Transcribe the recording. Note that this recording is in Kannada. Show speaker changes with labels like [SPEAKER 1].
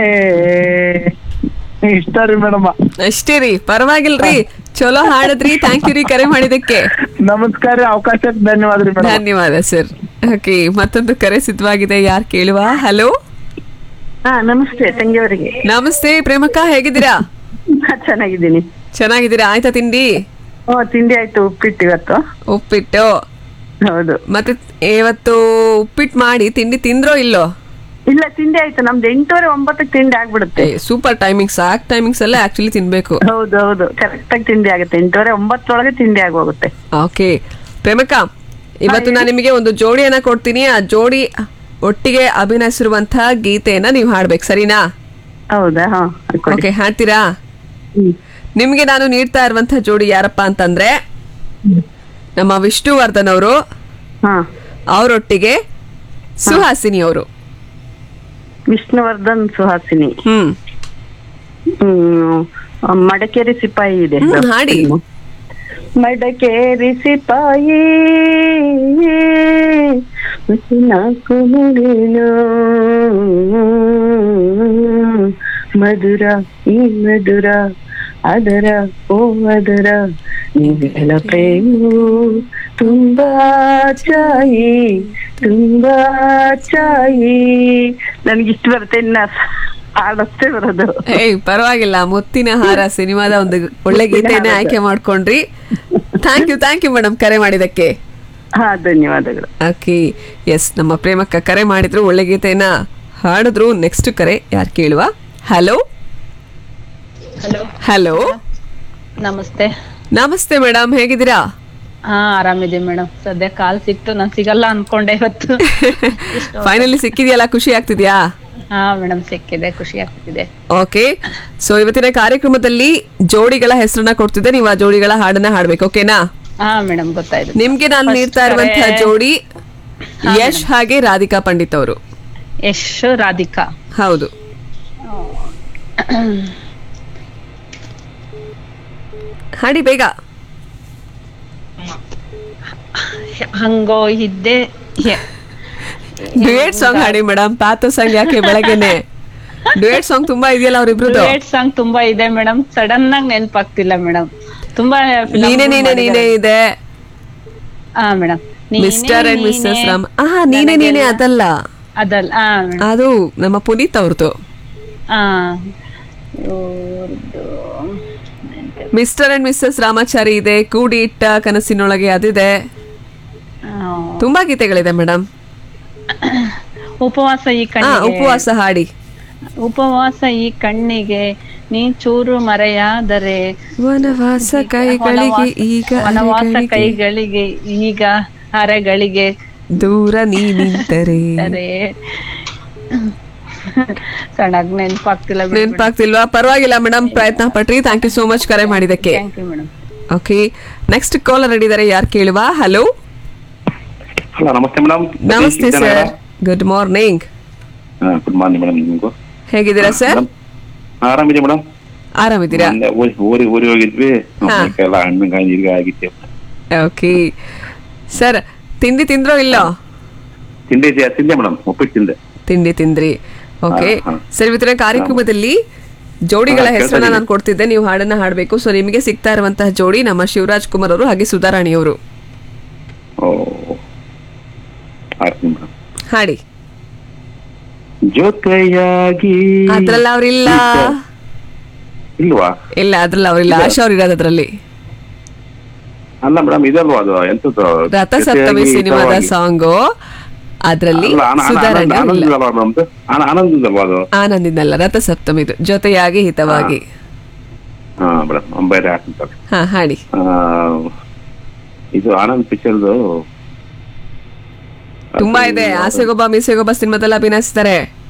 [SPEAKER 1] ಇಷ್ಟ ರೀ ಮೇಡಮ್
[SPEAKER 2] ಅಷ್ಟೇ ರೀ ಪರವಾಗಿಲ್ರಿ ಚಲೋ ಹಾಡದ್ರಿ ಥ್ಯಾಂಕ್ ಯು ರೀ ಕರೆ ಮಾಡಿದಕ್ಕೆ
[SPEAKER 1] ನಮಸ್ಕಾರ ರೀ ಅವಕಾಶಕ್ಕೆ ಧನ್ಯವಾದ ರೀ ಮೇಡಮ್
[SPEAKER 2] ಧನ್ಯವಾದ ಸರ್ ಓಕೆ ಮತ್ತೊಂದು ಕರೆ ಸಿದ್ಧವಾಗಿದೆ ಯಾರು ಕೇಳುವ ಹಲೋ
[SPEAKER 3] ಹಾ ನಮಸ್ತೆ ತಂಗಿಯವರಿಗೆ
[SPEAKER 2] ನಮಸ್ತೆ ಪ್ರೇಮಕ್ಕ ಹೇಗಿದ್ದೀರಾ
[SPEAKER 3] ಚೆನ್ನಾಗಿದ್ದೀನಿ
[SPEAKER 2] ಚೆನ್ನಾಗಿದ್ದೀರಾ ಆಯ್ತಾ ತಿಂಡಿ
[SPEAKER 3] ಓ ತಿಂಡಿ ಆಯ್ತು ಉಪ್ಪಿಟ್ಟು ಇವತ್ತು
[SPEAKER 2] ಉಪ್ಪಿಟ್ಟು
[SPEAKER 3] ಹೌದು
[SPEAKER 2] ಮತ್ತೆ ಇವತ್ತು ಉಪ್ಪಿಟ್ಟು ಮಾಡಿ ತಿಂಡಿ ತಿಂದ್ರೋ ಇಲ್ಲೋ
[SPEAKER 3] ಇಲ್ಲ ತಿಂಡಿ ಆಯ್ತು ನಮ್ದು ಎಂಟೂವರೆ ಒಂಬತ್ತಕ್ಕೆ ತಿಂಡಿ ಆಗ್ಬಿಡುತ್ತೆ
[SPEAKER 2] ಸೂಪರ್ ಟೈಮಿಂಗ್ಸ್ ಆ ಟೈಮಿಂಗ್ಸ್ ಅಲ್ಲೇ ಆಕ್ಚುಲಿ ತಿನ್ಬೇಕು
[SPEAKER 3] ಹೌದು ಹೌದು ಕರೆಕ್ಟ್ ಆಗಿ ತಿಂಡಿ ಆಗುತ್ತೆ ಎಂಟೂವರೆ ಒಂಬತ್ತರೊಳಗೆ ತಿಂಡಿ ಆಗೋಗುತ್ತೆ
[SPEAKER 2] ಓಕೆ ಪ್ರೇಮಕ್ಕ ಇವತ್ತು ನಾನು ನಿಮಗೆ ಒಂದು ಜೋಡಿಯನ್ನ ಕೊಡ್ತೀನಿ ಆ ಜೋಡಿ ಒಟ್ಟಿಗೆ ಅಭಿನಯಿಸಿರುವಂತಹ ಗೀತೆಯನ್ನ ನೀವು ಹಾಡ್ಬೇಕು ಸರಿನಾ
[SPEAKER 3] ಹೌದಾ ಹಾ ಕೊಡಿ.
[SPEAKER 2] ಓಕೆ ಹಾಡ್ತೀರಾ
[SPEAKER 3] ಹ್ಮ್.
[SPEAKER 2] ನಿಮ್ಗೆ ನಾನು ನೀಡ್ತಾ ಇರುವಂತಹ ಜೋಡಿ ಯಾರಪ್ಪ ಅಂತಂದ್ರೆ ನಮ್ಮ ವಿಷ್ಣುವರ್ಧನ್ ಅವರು
[SPEAKER 3] ಹಾ
[SPEAKER 2] ಅವರೊಟ್ಟಿಗೆ ಸುಹಾಸಿನಿ ಅವರು
[SPEAKER 3] ವಿಷ್ಣುವರ್ಧನ್ ಸುಹಾಸಿನಿ
[SPEAKER 2] ಹ್ಮ್
[SPEAKER 3] ಹ್ಮ್ ಮಡಕೇರಿ ಸಿಪಾಯಿ ಇದೆ
[SPEAKER 2] ಹ್ಮ್, ಹಾಡಿ.
[SPEAKER 3] ಮಡಕೇರಿ ಸಿಪಾಯಿ ನಾಲ್ಕು ಮುಡಿನು ಮಧುರ ಈ ಮಧುರ ಅದರ ಓ ಅದರ ನಿಗಳ ಪ್ರೇಮು ತುಂಬಾ ಚಾಯಿ ತುಂಬಾ ಚಾಯಿ ನನಗೆ ಇಷ್ಟು ಬರುತ್ತೆ ಇನ್ನ ಹಾಡಷ್ಟೇ ಬರೋದು
[SPEAKER 2] ಏಯ್ ಪರವಾಗಿಲ್ಲ ಮುತ್ತಿನ ಹಾರ ಸಿನಿಮಾದ ಒಂದು ಒಳ್ಳೆ ಗೀತೆಯನ್ನೇ ಆಯ್ಕೆ ಮಾಡ್ಕೊಂಡ್ರಿ thank you thank you madam ಕರೆ ಮಾಡಿದಕ್ಕೆ
[SPEAKER 3] ಹಾ ಧನ್ಯವಾದಗಳು
[SPEAKER 2] ಓಕೆ ಎಸ್ ನಮ್ಮ ಪ್ರೇಮಕ್ಕ ಕರೆ ಮಾಡಿದ್ರು ಒಳ್ಳೆ ಗೀತೆಯನ್ನ ಹಾಡಿದ್ರು ನೆಕ್ಸ್ಟ್ ಕರೆ ಯಾರು ಕೇಳುವ ಹಲೋ
[SPEAKER 4] ಹಲೋ
[SPEAKER 2] ಹಲೋ
[SPEAKER 4] ನಮಸ್ತೆ
[SPEAKER 2] ನಮಸ್ತೆ ಮೇಡಮ್ ಹೇಗಿದ್ದೀರಾ
[SPEAKER 4] ಹಾ ಆರಾಮಿದೆ ಮೇಡಮ್ ಸದ್ಯ ಕಾಲ್ ಸಿಕ್ತು ನಾನ್ ಸಿಗಲ್ಲ ಅನ್ಕೊಂಡೆ ಇವತ್ತು
[SPEAKER 2] ಫೈನಲಿ ಸಿಕ್ಕಿದೆಯಲ್ಲ ಖುಷಿ ಆಗ್ತಿದ್ಯಾ
[SPEAKER 4] ಹಾ ಮೇಡಮ್ ಸಿಕ್ಕಿದೆ ಖುಷಿ ಆಗ್ತಿದೆ
[SPEAKER 2] ಓಕೆ ಸೊ ಇವತ್ತಿನ ಕಾರ್ಯಕ್ರಮದಲ್ಲಿ ಜೋಡಿಗಳ ಹೆಸರನ್ನ ಕೊಡ್ತಿದ್ದೆ ನೀವು ಆ ಜೋಡಿಗಳ ಹಾಡನ್ನ ಹಾಡ್ಬೇಕು ಓಕೆನಾ
[SPEAKER 4] ಹಾ ಮೇಡಮ್ ಗೊತ್ತಾಯ್ತು
[SPEAKER 2] ನಿಮ್ಗೆ ನಾನು
[SPEAKER 4] First
[SPEAKER 2] ನೀಡ್ತಾ ಇರುವಂತಹ
[SPEAKER 4] ಕರೆ-
[SPEAKER 2] ಜೋಡಿ ಯಶ್ ಹಾಗೆ ರಾಧಿಕಾ ಪಂಡಿತ್ ಅವರು
[SPEAKER 4] ಯಶ್ ರಾಧಿಕಾ
[SPEAKER 2] ಹೌದು ಹಾಡಿ ಬೇಗ
[SPEAKER 4] ಹಂಗೋ ಇದ್ದೆ ಹೆ-
[SPEAKER 2] ಡುಯೆಟ್ ಸಾಂಗ್ ಹಾಡಿ ಮೇಡಮ್ ಪಾತ ಸಾಂಗ್ ಯಾಕೆ ಬೆಳಗ್ಗೆನೆ ಡುಯೆಟ್ ಸಾಂಗ್ ತುಂಬಾ ಇದೆಯಲ್ಲ ಅವ್ರಿಬ್ರದ್ದು
[SPEAKER 4] Duet ಸಾಂಗ್ ತುಂಬಾ ಇದೆ ಮೇಡಮ್ ಸಡನ್ ಆಗಿ ನೆನಪಾಗ್ತಿಲ್ಲ ಮೇಡಮ್ ತುಂಬಾ film
[SPEAKER 2] ನೀನೆ ನೀನೆ ನೀನೆ
[SPEAKER 4] ಮಾಡಿದ್ದಾರೆ.
[SPEAKER 2] ಇದೆ
[SPEAKER 4] ಹಾ madam
[SPEAKER 2] mister and missus Ram ಆಹಾ ನೀನೆ ನೀನೆ ಅದಲ್ಲ
[SPEAKER 4] ಅದಲ್ಲ ಹಾ ಮೇಡಮ್
[SPEAKER 2] ಅದು ನಮ್ಮ ಪುನೀತ್ ಅವ್ರದ್ದು
[SPEAKER 4] ಹಾ ಇವ್ರ್ದು
[SPEAKER 2] ಮಿಸ್ಟರ್ ಅಂಡ್ ಮಿಸ್ಸಸ್ ರಾಮಾಚಾರಿ ಇದೆ ಕೂಡಿ ಇಟ್ಟ ಕನಸಿನೊಳಗೆ ಅದಿದೆ
[SPEAKER 4] ಆ,
[SPEAKER 2] ತುಂಬಾ ಗೀತೆಗಳಿದೆ ಮೇಡಮ್
[SPEAKER 4] ಉಪವಾಸ ಈ
[SPEAKER 2] ಹಾ
[SPEAKER 4] ಕಣ್ಣಿಗೆ
[SPEAKER 2] ಉಪವಾಸ ಹಾಡಿ
[SPEAKER 4] ಉಪವಾಸ ಈ ಕಣ್ಣಿಗೆ ನೀ ಚೂರು ಮರೆಯಾದರೆ
[SPEAKER 2] ವನವಾಸ ಕೈಗಳಿಗೆ ಈಗ
[SPEAKER 4] ವನವಾಸ
[SPEAKER 2] ಅರೆಗಳಿಗೆ
[SPEAKER 4] ಕೈಗಳಿಗೆ ಈಗ ಅರೆಗಳಿಗೆ
[SPEAKER 2] ದೂರ ನೀ ನಿಂತರೆ
[SPEAKER 4] ಅರೆ ಸಣ್ಣಗ್ ನೆನಪಾಗ್ತಿಲ್ಲ
[SPEAKER 2] ನೆನ್ಪಾಗ್ತಿಲ್ವಾ ಪರವಾಗಿಲ್ಲ ಮೇಡಮ್ ಪ್ರಯತ್ನ ಪಟ್ರಿ ಥ್ಯಾಂಕ್ ಯು ಸೋ ಮಚ್ ಕರೆ ಮಾಡಿದಕ್ಕೆ
[SPEAKER 4] thank you madam
[SPEAKER 2] okay next caller ಇದ್ದಾರೆ ಯಾರು ಕೇಳುವ ಹಲೋ
[SPEAKER 5] ಹಲೋ ನಮಸ್ತೆ ಮೇಡಮ್
[SPEAKER 2] ನಮಸ್ತೆ sir good morning
[SPEAKER 5] good morning madam ನಿಮಗೂ
[SPEAKER 2] ಹೇಗಿದ್ದೀರಾ ಸರ್
[SPEAKER 5] ಆರಾಮಿದೆ ಮೇಡಮ್
[SPEAKER 2] ಆರಾಮಿದ್ದೀರಾ
[SPEAKER 5] ಊರಿ ಊರಿ ಹೋಗಿದ್ವಿ
[SPEAKER 2] ಹಾ.
[SPEAKER 5] ಎಲ್ಲ ಹಣ್ಣಿನಕಾಯಿ ನೀರಿಗೆ ಆಗಿತ್ತೆ
[SPEAKER 2] ಓಕೆ ಸರ್ ತಿಂಡಿ ತಿಂದ್ರೋ ಇಲ್ಲೋ
[SPEAKER 5] ತಿಂಡಿ ಇದೆ- ತಿಂದೆ ಮೇಡಮ್ ಉಪ್ಪಿಟ್ಟು ತಿಂದೆ
[SPEAKER 2] ತಿಂಡಿ ತಿಂದ್ರಿ ಓಕೆ
[SPEAKER 5] ಹಾ, ಹಾ.
[SPEAKER 2] ಸರ್ ಇವತ್ತಿನ ಕಾರ್ಯಕ್ರಮದಲ್ಲಿ ಜೋಡಿಗಳ
[SPEAKER 5] ಹಾ,
[SPEAKER 2] ಹೆಸರನ್ನ
[SPEAKER 5] ಕೇಳ್ತಾ
[SPEAKER 2] ನಾನು ಕೊಡ್ತಿದ್ದೆ ನೀವು ಹಾಡನ್ನ ಹಾಡಬೇಕು ಸೊ ನಿಮಗೆ ಸಿಗ್ತಾ ಇರುವಂತಹ ಜೋಡಿ ನಮ್ಮ ಶಿವರಾಜ್ ಕುಮಾರ್ ಅವರು ಹಾಗೆ ಸುಧಾರಾಣಿ ಅವರು
[SPEAKER 5] ಓ ಆಯ್ತು ಮೇಡಮ್
[SPEAKER 2] ಹಾಡಿ
[SPEAKER 5] ಜೊತೆಯಾಗಿ
[SPEAKER 2] ಅದ್ರಲ್ಲಿ ಅವ್ರಿಲ್ಲ
[SPEAKER 5] ಇಲ್ವಾ
[SPEAKER 2] ಇಲ್ಲ ಅದ್ರಲ್ಲಿ ಅವ್ರಿಲ್ಲ ಆಶಾ ಅವ್ರು ಇರೋದು ಅದ್ರಲ್ಲಿ
[SPEAKER 5] ಅಲ್ಲ ಮೇಡಮ್ ಇದಲ್ವಾ ಅದು ಎಂತದ್ದು
[SPEAKER 2] ರಥಸಪ್ತಮಿ
[SPEAKER 5] ಜೊತೆಯಾಗಿ
[SPEAKER 2] ಸಿನಿಮಾದ
[SPEAKER 5] ಹಿತವಾಗಿ.
[SPEAKER 2] ಸಾಂಗು ಅದ್ರಲ್ಲಿ
[SPEAKER 5] ಅಲ್ಲ, ಆನ- ಆನ-
[SPEAKER 2] ಸುಧಾರಾಣಿ
[SPEAKER 5] ಆನಂದ್-
[SPEAKER 2] ಅವ್ರಿಲ್ಲ.
[SPEAKER 5] ಆನಂದ್ ಅಲ್ವಾ ನಮ್ದು ಆನ- ಆನಂದದಲ್ವಾ ಅದು
[SPEAKER 2] ಆನಂದಿನಲ್ಲ ರಥಸಪ್ತಮಿದು ಜೊತೆಯಾಗಿ ಹಿತವಾಗಿ
[SPEAKER 5] ಹಾ ಮೇಡಮ್ ಬೇರೆ ಹಾಕ್ತಾರೆ
[SPEAKER 2] ಹಾ ಹಾಡಿ
[SPEAKER 5] ಇದು ಆನಂದ್ ಪಿಕ್ಚರ್ದು
[SPEAKER 2] ತುಂಬಾ ಇದೆ ಆಸೆಗೊಬ್ಬ ಮೀಸೆಗೊಬ್ಬ ಸಿನಿಮಾದಲ್ಲಿ ಅಭಿನಯಿಸ್ತಾರೆ